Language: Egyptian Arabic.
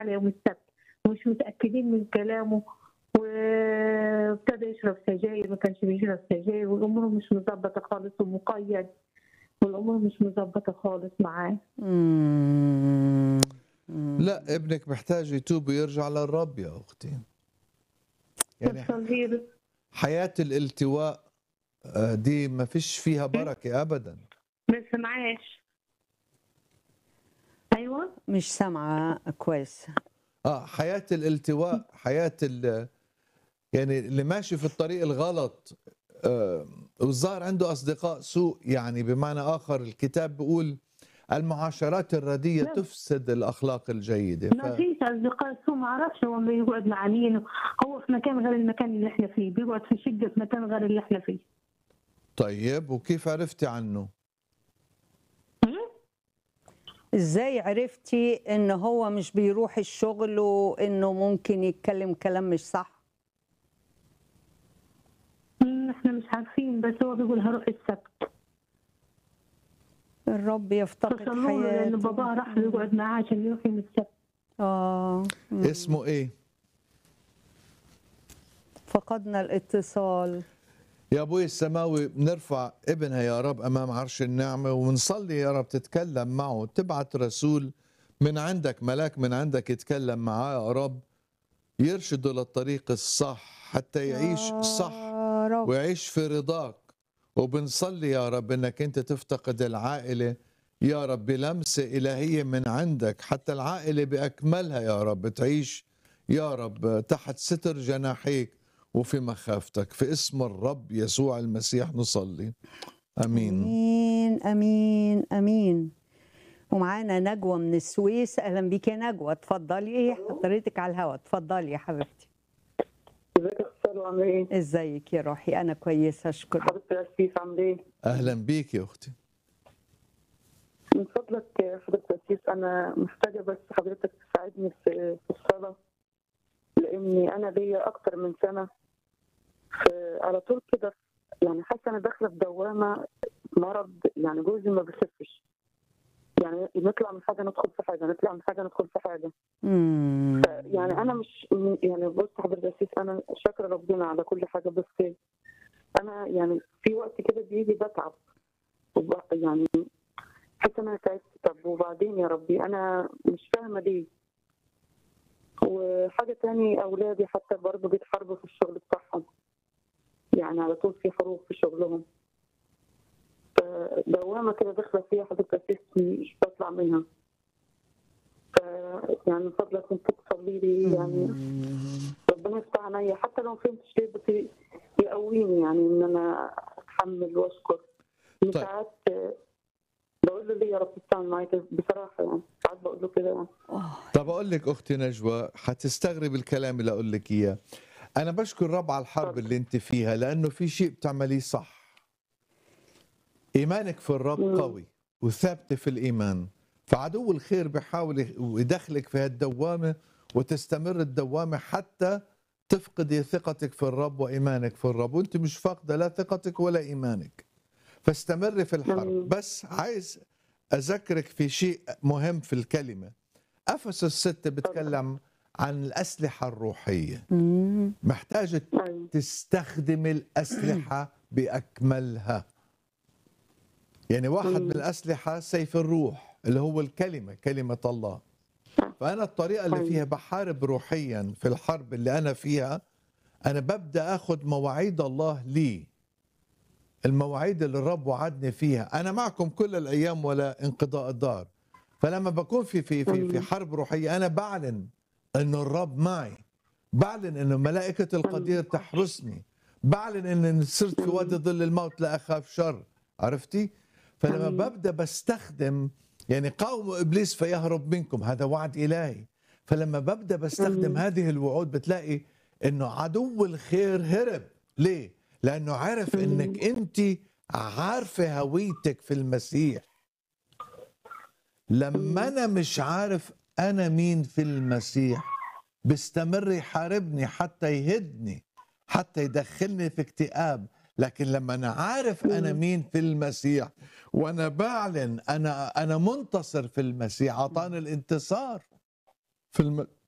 على يوم السبت ومش متاكدين من كلامه وابتدى يشرب سجاير ما كانش بيشرب سجاير والامور مش مظبطه خالص ومقيد والامور مش مظبطه خالص معاه مم. مم. لا ابنك محتاج يتوب ويرجع للرب يا اختي يعني بصلي له حياه الالتواء آه، دي ما فيش فيها بركه ابدا ما سمعاش ايوه مش سامعة كويس اه حياه الالتواء حياه ال يعني اللي ماشي في الطريق الغلط آه والظاهر عنده اصدقاء سوء يعني بمعنى اخر الكتاب بيقول المعاشرات الرديه لا. تفسد الاخلاق الجيده ما فيش اصدقاء سوء ما اعرفش هو بيقعد مع مين هو في مكان غير المكان اللي احنا فيه بيقعد في شقه في مكان غير اللي احنا فيه طيب وكيف عرفتي عنه ازاي عرفتي ان هو مش بيروح الشغل وانه ممكن يتكلم كلام مش صح مم، احنا مش عارفين بس هو بيقول هروح السبت الرب يفتقد فصلوا له لان حياته باباه راح يقعد معاه عشان يروح يوم السبت اه مم. اسمه ايه فقدنا الاتصال يا ابوي السماوي بنرفع ابنها يا رب امام عرش النعمه ونصلي يا رب تتكلم معه تبعت رسول من عندك ملاك من عندك يتكلم معاه يا رب يرشده للطريق الصح حتى يعيش صح يا رب ويعيش في رضاك وبنصلي يا رب انك انت تفتقد العائله يا رب بلمسه الهيه من عندك حتى العائله باكملها يا رب تعيش يا رب تحت ستر جناحيك وفي مخافتك في اسم الرب يسوع المسيح نصلي امين امين امين امين ومعانا نجوى من السويس اهلا بيك يا نجوى اتفضلي حضرتك على الهواء اتفضلي يا حبيبتي ازيك يا استاذ عامل ايه؟ ازيك يا روحي انا كويسه اشكرك حضرتك يا أسيس عامل ايه؟ اهلا بيك يا اختي من فضلك يا حضرتك يا أسيس انا محتاجه بس حضرتك تساعدني في في الصلاه لاني انا ليا اكتر من سنه في على طول كده يعني حاسه انا داخله في دوامه مرض يعني جوزي ما بيخفش يعني نطلع من حاجه ندخل في حاجه نطلع من حاجه ندخل في حاجه مم. يعني انا مش يعني بص حضرتك يا أسيس انا شاكره ربنا على كل حاجه بس انا يعني في وقت كده بيجي بتعب وب- يعني حاسه ان انا تعبت طب وبعدين يا ربي انا مش فاهمه ليه وحاجه تاني اولادي حتى برضه بيتحاربوا في الشغل بتاعهم يعني على طول في حروب في شغلهم فدوامه كده داخله فيها حضرتك أسيس مش بطلع منها ف يعني من فضلك انت تصلي لي يعني ربنا يفتح عليا حتى لو ما فهمتش ليه بس يقويني يعني ان انا اتحمل واشكر طيب. ساعات بقول له ليه يا رب تستعمل معايا كده؟ بصراحه يعني ساعات بقول له كده يعني آه. طب اقول لك اختي نجوى حتستغرب الكلام اللي اقول لك اياه انا بشكر الرب على الحرب اللي انت فيها لانه في شيء بتعمليه صح ايمانك في الرب مم. قوي وثابته في الايمان فعدو الخير بيحاول يدخلك في هالدوامه وتستمر الدوامه حتى تفقدي ثقتك في الرب وايمانك في الرب وانت مش فاقده لا ثقتك ولا ايمانك فاستمري في الحرب مم. بس عايز اذكرك في شيء مهم في الكلمه افسس 6 بتكلم عن الاسلحه الروحيه مم. محتاجه ايوه تستخدم الاسلحه باكملها يعني واحد من مم. الاسلحه سيف الروح اللي هو الكلمه كلمه الله فانا الطريقه اللي أيوة. فيها بحارب روحيا في الحرب اللي انا فيها انا ببدا اخذ مواعيد الله لي المواعيد اللي الرب وعدني فيها انا معكم كل الايام ولا انقضاء الدار فلما بكون في في في, في أيوة. حرب روحيه انا بعلن انه الرب معي بعلن انه ملائكه القدير تحرسني بعلن ان صرت في وادي ظل الموت لا اخاف شر عرفتي فلما أيوة. ببدا بستخدم يعني قاوموا ابليس فيهرب منكم هذا وعد الهي فلما ببدا بستخدم أيوة. هذه الوعود بتلاقي انه عدو الخير هرب ليه لانه عرف انك انت عارفه هويتك في المسيح لما انا مش عارف انا مين في المسيح بيستمر يحاربني حتى يهدني حتى يدخلني في اكتئاب لكن لما انا عارف انا مين في المسيح وانا بعلن انا انا منتصر في المسيح اعطاني الانتصار في الم...